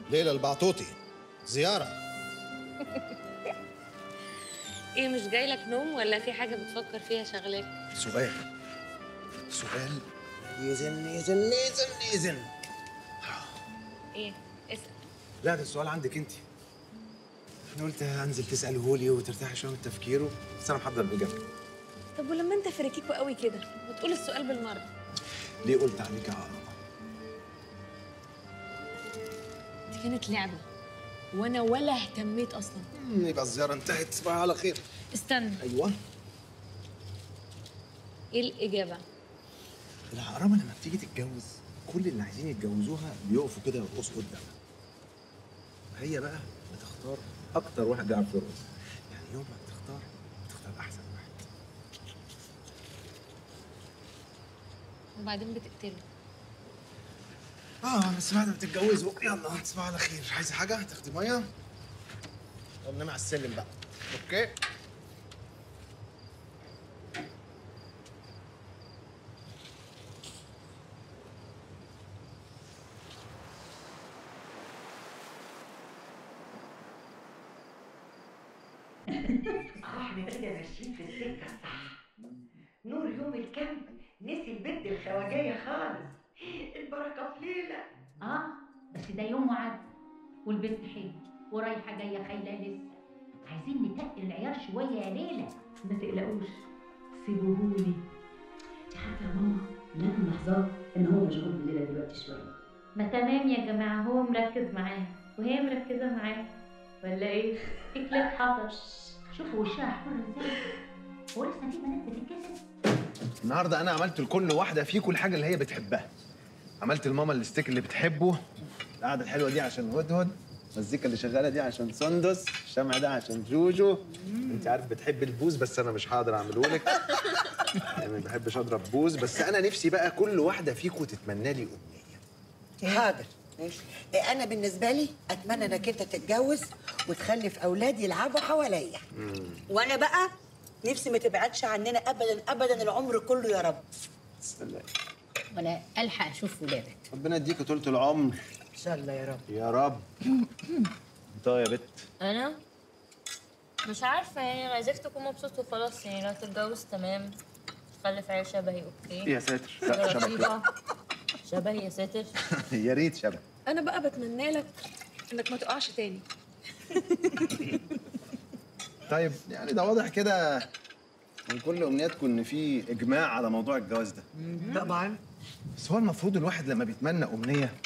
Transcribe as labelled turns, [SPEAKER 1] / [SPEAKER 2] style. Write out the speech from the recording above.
[SPEAKER 1] ليلى البعطوطي زياره
[SPEAKER 2] ايه مش جاي لك نوم ولا في حاجه بتفكر فيها شغلاك
[SPEAKER 1] سؤال سؤال يزن يزن يزن يزن
[SPEAKER 2] ايه اسال
[SPEAKER 1] لا ده السؤال عندك انت انا قلت انزل تساله لي وترتاحي شويه من تفكيره بس انا محضر الاجابه
[SPEAKER 2] طب ولما انت فريكيكو قوي كده وتقول السؤال بالمره
[SPEAKER 1] ليه قلت عليك يا عقرب
[SPEAKER 2] دي كانت لعبه وانا ولا اهتميت اصلا
[SPEAKER 1] مم، يبقى الزياره انتهت تصبحي على خير
[SPEAKER 2] استنى
[SPEAKER 1] ايوه
[SPEAKER 2] ايه الاجابه
[SPEAKER 1] العقربه لما بتيجي تتجوز كل اللي عايزين يتجوزوها بيقفوا كده يرقصوا قدامها هي بقى بتختار اكتر واحد بيعرف يرقص يعني يوم ما بتختار بتختار احسن واحد
[SPEAKER 2] وبعدين بتقتله
[SPEAKER 1] اه بس بعد ما تتجوزوا يلا تصبحوا على خير عايزه حاجه تاخدي ميه طب نام على السلم بقى اوكي
[SPEAKER 3] احنا كده ماشيين في السكه الصح نور يوم الكامب نسي البنت الخواجيه خالص البركه في ليله
[SPEAKER 4] اه بس ده يوم وعد والبنت حلوه ورايحه جايه خايله لسه عايزين نتقل العيار شويه يا ليلى
[SPEAKER 5] ما تقلقوش سيبوهولي انت عارفه يا ماما ان انا ملاحظاه ان هو مشغول بالليله دلوقتي شويه
[SPEAKER 6] ما تمام يا جماعة هو مركز معاها وهي مركزة معاه ولا ايه؟ اكلك حصل
[SPEAKER 4] شوفوا وشها احمر ازاي هو لسه في بنات بتتكسف
[SPEAKER 1] النهارده انا عملت لكل واحده فيكم الحاجه اللي هي بتحبها عملت لماما الستيك اللي بتحبه القعده الحلوه دي عشان هدهد المزيكا اللي شغاله دي عشان سندس الشمع ده عشان جوجو انت عارف بتحب البوز بس انا مش هقدر اعمله لك يعني ما بحبش اضرب بوز بس انا نفسي بقى كل واحده فيكم تتمنى لي امنيه
[SPEAKER 3] حاضر ماشي إيه انا بالنسبه لي اتمنى انك انت تتجوز وتخلف اولاد يلعبوا حواليا وانا بقى نفسي ما تبعدش عننا ابدا ابدا العمر كله يا رب
[SPEAKER 1] سلام
[SPEAKER 4] ولا الحق اشوف ولادك
[SPEAKER 1] ربنا يديك طولة العمر
[SPEAKER 3] ان شاء الله يا رب
[SPEAKER 1] يا رب انت يا بت
[SPEAKER 6] انا مش عارفة يعني عايزاك تكون مبسوط وخلاص يعني لو تتجوز تمام تخلف عيال شبهي اوكي
[SPEAKER 1] يا ساتر لا شبك لا
[SPEAKER 6] لطيفة. شبهي يا ساتر
[SPEAKER 1] يا ريت شبك
[SPEAKER 2] انا بقى بتمنى لك انك ما تقعش تاني
[SPEAKER 1] طيب يعني ده واضح كده من كل امنياتكم ان في اجماع على موضوع الجواز ده
[SPEAKER 3] طبعا
[SPEAKER 1] بس هو المفروض الواحد لما بيتمنى امنيه